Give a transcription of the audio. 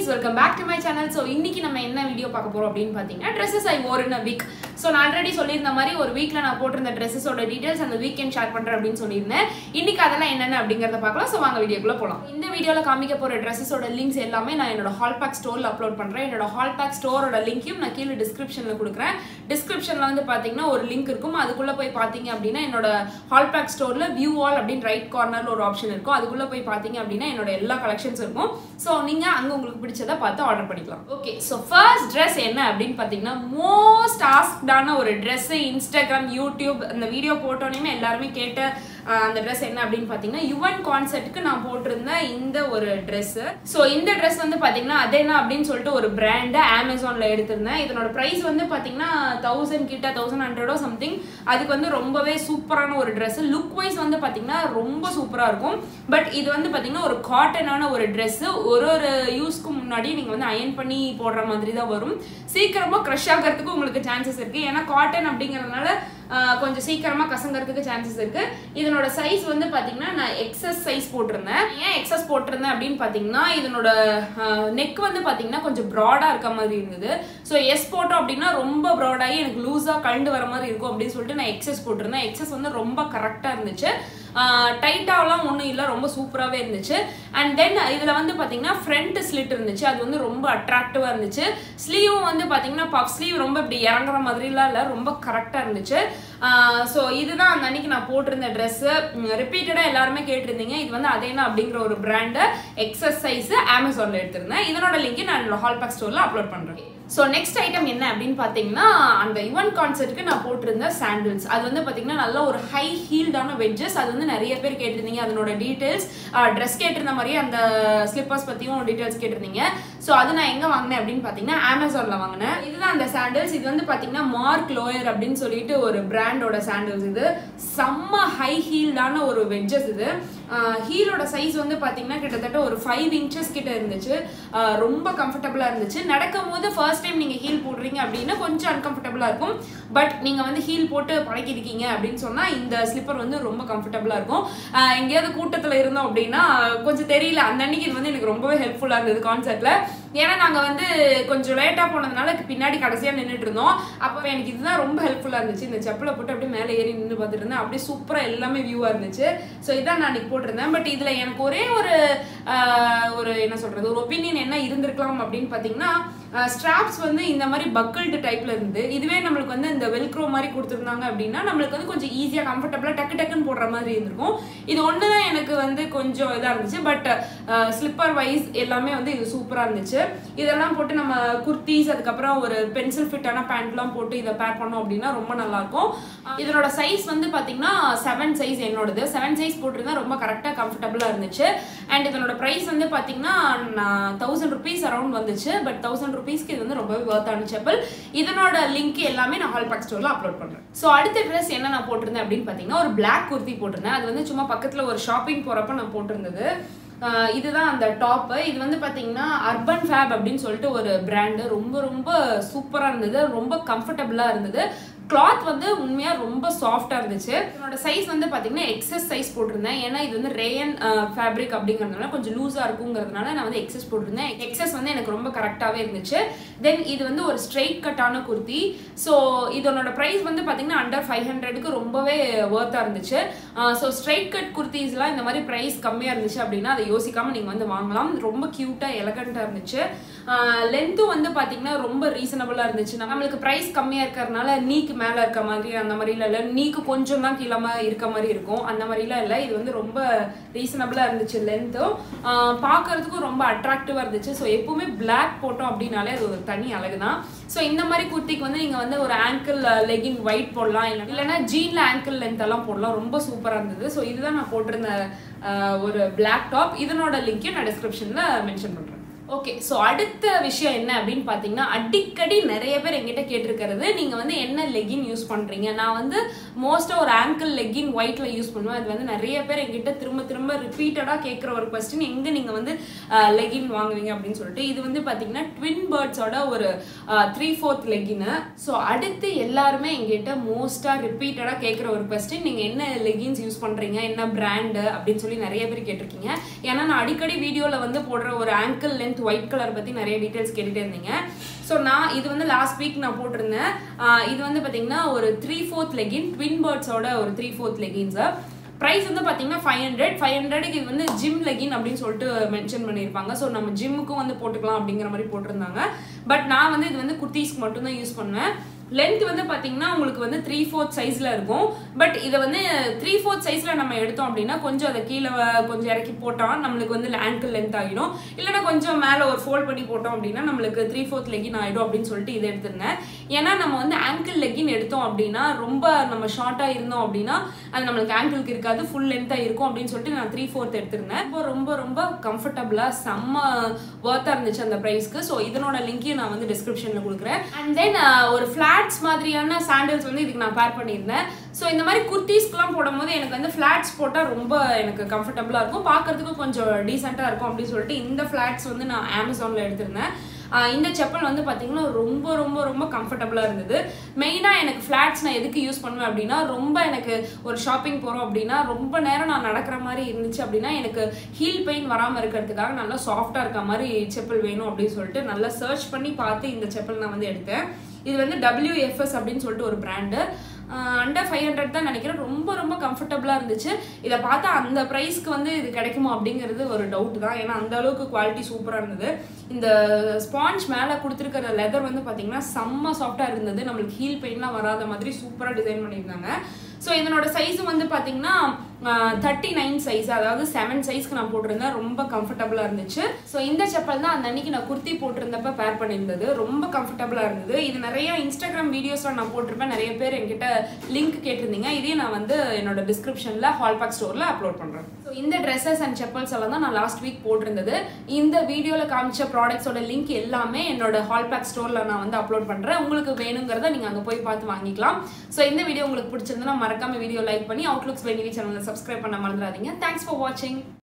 guys welcome back to my channel so இன்னைக்கு நம்ம என்ன வீடியோ பார்க்க போறோம் அப்படின்னு பார்த்தீங்கன்னா dresses I wore in a week so நான் ஆல்ரெடி சொல்லியிருந்த மாதிரி ஒரு வீக்ல நான் போட்டிருந்த ட்ரெஸ்ஸஸோட டீடைல்ஸ் அந்த வீக்கெண்ட் ஷேர் பண்றேன் அப்படின்னு சொல்லியிருந்தேன் இன்னைக்கு அதெல்லாம் என்னென்ன அப்படிங்கறத பார்க்கலாம் ஸோ வாங்க வீடியோக்குள்ள போகலாம் இந்த வீடியோல காமிக்க போற ட்ரெஸ்ஸஸோட லிங்க்ஸ் எல்லாமே நான் என்னோட ஹால் பேக் ஸ்டோர்ல அப்லோட் பண்றேன் என்னோட ஹால் பேக் ஸ்டோரோட லிங்க்கையும் நான் கீழே டிஸ்கிரிப்ஷன்ல கொடுக்குறேன் டிஸ்கிரிப்ஷன்ல வந்து பாத்தீங்கன்னா ஒரு லிங்க் இருக்கும் அதுக்குள்ள போய் பாத்தீங்க அப்படின்னா என்னோட ஹால் பேக் ஸ்டோர்ல வியூ ஆல் அப்படின்னு ரைட் கார்னர்ல ஒரு ஆப்ஷன் இருக்கும் அதுக்குள்ள போய் பாத்தீங்க அப்படின்னா என்னோட எல்லா கலெக்ஷன்ஸ் இருக்கும் ஸோ நீங்க அங்க உங்களுக்கு பிடிச்சதை பார்த்து ஆர்டர் பண்ணிக்கலாம் ஓகே ஸோ ஃபர்ஸ்ட் ட்ரெஸ் என்ன அப்படின்னு பாத்தீங்கன்னா மோஸ்ட் ஆஸ்க்டான ஒரு ட்ரெஸ் இன்ஸ்டாகிராம் யூடியூப் அந்த வீடியோ போட்டோன்னே எல்லாருமே கேட்ட ஆஹ், அந்த ட்ரெஸ் என்ன அப்படின்னு பாத்தீங்கன்னா யுவன் கான்செர்ட்க்கு நான் போட்டிருந்த இந்த ஒரு Dress ஸோ இந்த Dress வந்து பாத்தீங்கன்னா அது என்ன அப்படின்னு சொல்லிட்டு ஒரு பிராண்டு அமேசான்ல எடுத்திருந்தேன் இதனோட ப்ரைஸ் வந்து பாத்தீங்கன்னா தௌசண்ட் கிட்ட தௌசண்ட் ஹண்ட்ரடோ சம்திங் அதுக்கு வந்து ரொம்பவே சூப்பரான ஒரு Dress லுக் வைஸ் வந்து பாத்தீங்கன்னா ரொம்ப சூப்பரா இருக்கும் பட் இது வந்து பாத்தீங்கன்னா ஒரு காட்டனான ஒரு Dress ஒரு ஒரு யூஸ்க்கு முன்னாடி நீங்க வந்து அயன் பண்ணி போடுற மாதிரி தான் வரும் சீக்கிரமா க்ரஷ் ஆகிறதுக்கு உங்களுக்கு சான்சஸ் இருக்கு ஏன்னா காட்டன் அப்படிங்கறதுனால ஆஹ், கொஞ்சம் சீக்கிரமா கசங்கறதுக்கு சான்சஸ் இருக்கு இதனோட சைஸ் வந்து பாத்தீங்கன்னா நான் எக்ஸஸ் சைஸ் போட்டிருந்தேன் ஏன் எக்ஸஸ் போட்டிருந்தேன் அப்படின்னு பாத்தீங்கன்னா இதனோட நெக் வந்து பாத்தீங்கன்னா கொஞ்சம் ப்ராடா இருக்க மாதிரி இருந்தது ஸோ எஸ் போட்டோம் அப்படின்னா ரொம்ப ப்ராடாகி எனக்கு லூஸா கழண்டு வர மாதிரி இருக்கும் அப்படின்னு சொல்லிட்டு நான் எக்ஸஸ் போட்டிருந்தேன் எக்ஸஸ் வந்து ரொம்ப கரெக்டா இருந்துச்சு டைட்டாலாம் ஒன்றும் இல்லை ரொம்ப சூப்பராகவே இருந்துச்சு அண்ட் தென் இதில் வந்து பார்த்தீங்கன்னா ஃப்ரண்ட் ஸ்லிட் இருந்துச்சு அது வந்து ரொம்ப அட்ராக்டிவாக இருந்துச்சு ஸ்லீவும் வந்து பார்த்தீங்கன்னா பஃப் ஸ்லீவ் ரொம்ப இப்படி இறங்குற மாதிரிலாம் இல்லை ரொம்ப கரெக்டாக இருந்துச்சு ஸோ இதுதான் அந்த அன்னைக்கு நான் போட்டிருந்த ட்ரெஸ்ஸு ரிப்பீட்டடாக எல்லாருமே கேட்டிருந்தீங்க இது வந்து அதேனா அப்படிங்கிற ஒரு பிராண்டு எக்ஸஸ் சைஸ் அமேசானில் எடுத்திருந்தேன் இதனோட லிங்க் நான் என்னோட ஹால் பேக் ஸ்டோரில் அப்லோட் பண்ணுறேன் ஸோ நெக்ஸ்ட் ஐட்டம் என்ன அப்படின்னு பார்த்தீங்கன்னா அந்த யுவன் கான்செர்ட்க்கு நான் போட்டிருந்த சாண்டில்ஸ் அது வந்து பார்த்தீங்கன்னா நல்ல ஒரு ஹை ஹீல்டான வெட்ஜஸ் அது வந்து நிறைய பேர் கேட்டிருந்தீங்க அதனோட டீட்டெயில்ஸ் ட்ரெஸ் கேட்டிருந்த மாதிரியே அந்த ஸ்லிப்பர்ஸ் பற்றியும் டீட்டெயில்ஸ் கேட்டிருந்தீங்க ஸோ அது நான் எங்கே வாங்கினேன் அப்படின்னு பார்த்தீங்கன்னா அமேசானில் வாங்கினேன் இதுதான் அந்த சாண்டில்ஸ் இது வந்து பார்த்தீங்கன்னா மார்க் லோயர் அப்படின்னு சொல்லிட்டு ஒரு பிராண்டோட சாண்டில்ஸ் இது செம்ம ஹை ஹீல்டான ஒரு வெட்ஜஸ் இது ஹீலோட சைஸ் வந்து பார்த்தீங்கன்னா கிட்டத்தட்ட ஒரு ஃபைவ் இன்ச்சஸ் கிட்ட இருந்துச்சு ஆஹ் ரொம்ப கம்ஃபர்டபுளாக இருந்துச்சு நடக்கும் போது ஃபர்ஸ்ட் டைம் நீங்கள் ஹீல் போடுறீங்க அப்படின்னா கொஞ்சம் அன்கம்ஃபர்டபுளாக இருக்கும் பட் நீங்கள் வந்து ஹீல் போட்டு பழகிருக்கீங்க அப்படின்னு சொன்னால் இந்த ஸ்லிப்பர் வந்து ரொம்ப கம்ஃபர்டபுளாக இருக்கும் ஆஹ் எங்கேயாவது கூட்டத்தில் இருந்தோம் அப்படின்னா கொஞ்சம் தெரியல அந்த அன்னைக்கு இது வந்து எனக்கு ரொம்பவே ஹெல்ப்ஃபுல்லாக இருந்தது கான்செர்ட்டில் ஏன்னா நாங்கள் வந்து கொஞ்சம் லேட்டாக போனதுனால பின்னாடி கடைசியாக நின்றுட்டு இருந்தோம் அப்போ எனக்கு இதுதான் ரொம்ப ஹெல்ப்ஃபுல்லாக இருந்துச்சு இந்த செப்பலை போட்டு அப்படியே மேலே ஏறி நின்று பார்த்துட்டு இருந்தேன் அப்படியே சூப்பராக எல்லாமே வியூவாக இருந்துச்சு ஸோ இதான் நான் அன்னைக்கு போட்டிருந்தேன் பட் இதில் எனக்கு ஒரே ஒரு ஆஹ், ஒரு என்ன சொல்கிறது ஒரு ஒப்பீனியன் என்ன இருந்திருக்கலாம் அப்படின்னு பார்த்தீங்கன்னா ஸ்ட்ராப்ஸ் வந்து இந்த மாதிரி பக்கிள்டு டைப்ல இருந்து இதுவே நம்மளுக்கு வந்து இந்த வெல்க்ரோ மாதிரி கொடுத்துருந்தாங்க அப்படின்னா நம்மளுக்கு வந்து கொஞ்சம் ஈஸியாக கம்ஃபர்டபுளாக டக்கு டக்குன்னு போடுற மாதிரி இருந்திருக்கும் இது ஒன்று தான் எனக்கு வந்து கொஞ்சம் இதாக இருந்துச்சு பட் ஸ்லிப்பர் வைஸ் எல்லாமே வந்து இது சூப்பராக இருந்துச்சு இதெல்லாம் போட்டு நம்ம குர்த்திஸ் அதுக்கப்புறம் ஒரு பென்சில் ஃபிட்டான பேண்ட்லாம் போட்டு இதை பேர் பண்ணோம் அப்படின்னா ரொம்ப நல்லா இருக்கும் அஹ் இதனோட சைஸ் வந்து பார்த்தீங்கன்னா செவன் சைஸ் என்னோடது செவன் சைஸ் போட்டிருந்தா ரொம்ப கரெக்டாக கம்ஃபர்டபுளாக இருந்துச்சு அண்ட் இதனோட ப்ரைஸ் வந்து பார்த்தீங்கன்னா நான் தௌசண்ட் ருபீஸ் அரௌண்ட் வந்துச்சு பட் தௌசண்ட் ருபீஸ்க்கு இது வந்து ரொம்பவே ஒர்த்தான செப்பல் இதனோட லிங்க் எல்லாமே நான் ஹால் பேக் ஸ்டோரில் அப்லோட் பண்ணுறேன் ஸோ அடுத்த ட்ரெஸ் என்ன நான் போட்டிருந்தேன் அப்படின்னு பார்த்தீங்கன்னா ஒரு பிளாக் குர்த்தி போட்டிருந்தேன் அது வந்து சும்மா பக்கத்தில் ஒரு ஷாப்பிங் போகிறப்ப நான் போட்டிருந்தது ஆஹ் இதுதான் அந்த டாப்பு இது வந்து பார்த்தீங்கன்னா அர்பன் ஃபேப் அப்படின்னு சொல்லிட்டு ஒரு பிராண்டு ரொம்ப ரொம்ப சூப்பராக இருந்தது ரொம்ப கம்ஃபர்டபுளாக இருந்தது கிளாத் வந்து உண்மையாக ரொம்ப சாஃப்டாக இருந்துச்சு என்னோட சைஸ் வந்து பார்த்தீங்கன்னா எக்ஸஸ் சைஸ் போட்டிருந்தேன் ஏன்னா இது வந்து ரேயன் ஃபேப்ரிக் அப்படிங்கிறதுனால கொஞ்சம் லூஸாக இருக்குங்கிறதுனால நான் வந்து எக்ஸஸ் போட்டிருந்தேன் எக்ஸஸ் வந்து எனக்கு ரொம்ப கரெக்டாகவே இருந்துச்சு தென் இது வந்து ஒரு ஸ்ட்ரெயிட் கட்டான குர்த்தி ஸோ இதனோட ப்ரைஸ் வந்து பார்த்தீங்கன்னா அண்டர் ஃபைவ் ஹண்ட்ரடுக்கு ரொம்பவே ஒர்த்தாக இருந்துச்சு ஸோ ஸ்ட்ரைட் கட் குர்த்திஸ்லாம் இந்த மாதிரி ப்ரைஸ் கம்மியாக இருந்துச்சு அப்படின்னா அதை யோசிக்காம நீங்கள் வந்து வாங்கலாம் ரொம்ப க்யூட்டாக எலகண்ட்டாக இருந்துச்சு லென்த்தும் வந்து பார்த்தீங்கன்னா ரொம்ப ரீசனபிளாக இருந்துச்சு நம்மளுக்கு ப்ரைஸ் கம்மியாக இருக்கிறதுனால நீக்கு மேலே இருக்க மாதிரி அந்த மாதிரிலாம் இல்லை நீக்கு கொஞ்சம் தான் கீழே இருக்க மாதிரி இருக்கும் அந்த மாதிரிலாம் இல்லை இது வந்து ரொம்ப ரீசனபிளாக இருந்துச்சு லென்த்தும் பார்க்கறதுக்கும் ரொம்ப அட்ராக்டிவாக இருந்துச்சு ஸோ எப்பவுமே பிளாக் போட்டோம் அப்படின்னாலே அது ஒரு தனி அழகு தான் ஸோ இந்த மாதிரி குர்த்திக்கு வந்து நீங்கள் வந்து ஒரு ஆங்கிள் லெகின் ஒயிட் போடலாம் இல்லை இல்லைன்னா ஜீனில் ஆங்கிள் லென்த் எல்லாம் போடலாம் ரொம்ப சூப்பராக இருந்தது ஸோ இதுதான் நான் போட்டிருந்த ஆஹ், ஒரு பிளாக் டாப் இதனோட லிங்க்கையும் நான் டிஸ்கிரிப்ஷனில் மென்ஷன் பண்ணுறேன் ஓகே ஸோ அடுத்த விஷயம் என்ன அப்படின்னு பார்த்தீங்கன்னா அடிக்கடி நிறைய பேர் எங்கிட்ட கேட்டிருக்கிறது நீங்கள் வந்து என்ன லெகின் யூஸ் பண்ணுறீங்க நான் வந்து மோஸ்ட்டாக ஒரு ஆங்கிள் லெகின் ஒயிட்டில் யூஸ் பண்ணுவேன் அது வந்து நிறைய பேர் எங்கிட்ட திரும்ப திரும்ப ரிப்பீட்டடாக கேட்குற ஒரு கொஸ்டின் எங்கே நீங்கள் வந்து லெகின் வாங்குவீங்க அப்படின்னு சொல்லிட்டு இது வந்து பார்த்தீங்கன்னா ட்வின் பேர்ட்ஸோட ஒரு த்ரீ ஃபோர்த் லெகின்னு ஸோ அடுத்து எல்லாருமே எங்கிட்ட மோஸ்ட்டாக ரிப்பீட்டடாக கேட்குற ஒரு கொஸ்டின் நீங்கள் என்ன லெகின்ஸ் யூஸ் பண்ணுறீங்க என்ன பிராண்டு அப்படின்னு சொல்லி நிறைய பேர் கேட்டிருக்கீங்க ஏன்னா நான் அடிக்கடி வீடியோவில் வந்து போடுற ஒரு angle length length white colour பற்றி நிறைய டீட்டெயில்ஸ் கேட்டுகிட்டே இருந்தீங்க ஸோ நான் இது வந்து லாஸ்ட் வீக் நான் போட்டிருந்தேன் ஆஹ் இது வந்து பார்த்தீங்கன்னா ஒரு த்ரீ ஃபோர்த் லெகின் ட்வின் பேர்ட்ஸோட ஒரு த்ரீ ஃபோர்த் லெகின்ஸு ப்ரைஸ் வந்து பார்த்தீங்கன்னா ஃபைவ் ஹண்ட்ரட் ஃபைவ் ஹண்ட்ரடுக்கு இது வந்து ஜிம் லெகின் அப்படின்னு சொல்லிட்டு மென்ஷன் பண்ணியிருப்பாங்க ஸோ நம்ம ஜிம்முக்கும் வந்து போட்டுக்கலாம் அப்படிங்கிற மாதிரி போட்டிருந்தாங்க பட் நான் வந்து இது வந்து குர்த்தீஸ்க்கு மட்டும்தான் யூஸ் பண்ணுவேன் லென்த் வந்து பார்த்தீங்கன்னா உங்களுக்கு வந்து த்ரீ ஃபோர்த் சைஸில் இருக்கும் பட் இதை வந்து த்ரீ ஃபோர்த் சைஸில் நம்ம எடுத்தோம் அப்படின்னா கொஞ்சம் அதை கீழே வ- கொஞ்சம் இறக்கி போட்டோம் நம்மளுக்கு வந்து ஆங்கிள் லென்த் ஆகிடும் இல்லைன்னா கொஞ்சம் மேலே ஒரு ஃபோல்ட் பண்ணி போட்டோம் அப்படின்னா நம்மளுக்கு த்ரீ ஃபோர்த் லெகின் ஆகிடும் அப்படின்னு சொல்லிட்டு இதை எடுத்திருந்தேன் ஏன்னா நம்ம வந்து ஆங்கிள் லெகின் எடுத்தோம் அப்படின்னா ரொம்ப நம்ம ஷார்ட்டாக இருந்தோம் அப்படின்னா அது நம்மளுக்கு ஆங்கிளுக்கு இருக்காது ஃபுல் லென்த்தாக இருக்கும் அப்படின்னு சொல்லிட்டு நான் த்ரீ ஃபோர்த் எடுத்திருந்தேன் ரொம்ப ரொம்ப ரொம்ப கம்ஃபர்டபுளாக செம்ம ஒர்த்தாக இருந்துச்சு அந்த ப்ரைஸ்க்கு ஸோ இதனோட லிங்கையும் நான் வந்து டிஸ்கிரிப்ஷனில் கொடுக்குறேன் அண்ட் தென் ஒரு ஃப்ளாட்ஸ் மாதிரியான சாண்டல்ஸ் வந்து இதுக்கு நான் பேர் பண்ணியிருந்தேன் ஸோ இந்த மாதிரி குர்த்திஸ்க்குலாம் போடும்போது எனக்கு வந்து ஃப்ளாட்ஸ் போட்டால் ரொம்ப எனக்கு கம்ஃபர்டபுளாக இருக்கும் பார்க்கறதுக்கும் கொஞ்சம் டீசெண்டாக இருக்கும் அப்படின்னு சொல்லிட்டு இந்த ஃப்ளாட்ஸ் வந்து நான் அமேசானில் எடுத்திருந்தேன் ஆஹ் இந்த செப்பல் வந்து பார்த்தீங்கன்னா ரொம்ப ரொம்ப ரொம்ப கம்ஃபர்டபுளாக இருந்தது மெயினாக எனக்கு ஃப்ளாட்ஸ் நான் எதுக்கு யூஸ் பண்ணுவேன் அப்படின்னா ரொம்ப எனக்கு ஒரு ஷாப்பிங் போகிறோம் அப்படின்னா ரொம்ப நேரம் நான் நடக்கிற மாதிரி இருந்துச்சு அப்படின்னா எனக்கு ஹீல் பெயின் வராமல் இருக்கிறதுக்காக நல்லா சாஃப்டாக இருக்க மாதிரி செப்பல் வேணும் அப்படின்னு சொல்லிட்டு நல்லா சர்ச் பண்ணி பார்த்து இந்த செப்பல் நான் வந்து எடுத்தேன் இது வந்து WFS அப்படின்னு சொல்லிட்டு ஒரு பிராண்டு அண்டர் ஃபைவ் ஹண்ட்ரட் தான் நினைக்கிறேன் ரொம்ப ரொம்ப கம்ஃபர்டபுளாக இருந்துச்சு இதை பார்த்தா அந்த ப்ரைஸ்க்கு வந்து இது கிடைக்குமா அப்படிங்கிறது ஒரு டவுட் தான் ஏன்னா அந்த அளவுக்கு குவாலிட்டி சூப்பராக இருந்தது இந்த ஸ்பாஞ்ச் மேலே கொடுத்துருக்கிற லெதர் வந்து பார்த்தீங்கன்னா செம்ம சாஃப்டாக இருந்தது நம்மளுக்கு ஹீல் பெயின்லாம் வராத மாதிரி சூப்பராக டிசைன் பண்ணியிருந்தாங்க ஸோ இதனோட சைஸ் வந்து பார்த்தீங்கன்னா தேர்ட்டி நைன் சைஸ் அதாவது செவன் சைஸ்க்கு நான் போட்டிருந்தேன் ரொம்ப கம்ஃபர்டபுளாக இருந்துச்சு ஸோ இந்த செப்பல் தான் அந்த அன்னைக்கு நான் குர்த்தி போட்டிருந்தப்ப பேர் பண்ணியிருந்தது ரொம்ப கம்ஃபர்டபுளாக இருந்தது இது நிறைய இன்ஸ்டாகிராம் வீடியோஸ்லாம் நான் போட்டிருப்பேன் நிறைய பேர் என்கிட்ட லிங்க் கேட்டிருந்தீங்க இதையும் நான் வந்து என்னோட டிஸ்கிரிப்ஷனில் ஹால்பேக் ஸ்டோரில் அப்லோட் பண்ணுறேன் ஸோ இந்த ட்ரெஸ்ஸஸ் அண்ட் செப்பல்ஸ் எல்லாம் தான் நான் லாஸ்ட் வீக் போட்டிருந்தது இந்த வீடியோவில் காமிச்ச ப்ராடக்ட்ஸோட லிங்க் எல்லாமே என்னோட ஹால்பேக் ஸ்டோரில் நான் வந்து அப்லோட் பண்ணுறேன் உங்களுக்கு வேணுங்கிறத நீங்கள் அங்கே போய் பார்த்து வாங்கிக்கலாம் ஸோ இந்த வீடியோ உங்களுக்கு பிடிச்சிருந்தா மறக்காம வீடியோ லைக் பண்ணி அவுட்லுக்ஸ் வெனிவி சேனலில் சப்ஸ்கிரைப் பண்ண மறந்துடாதீங்க தேங்க்ஸ் ஃபார் வாட்சிங்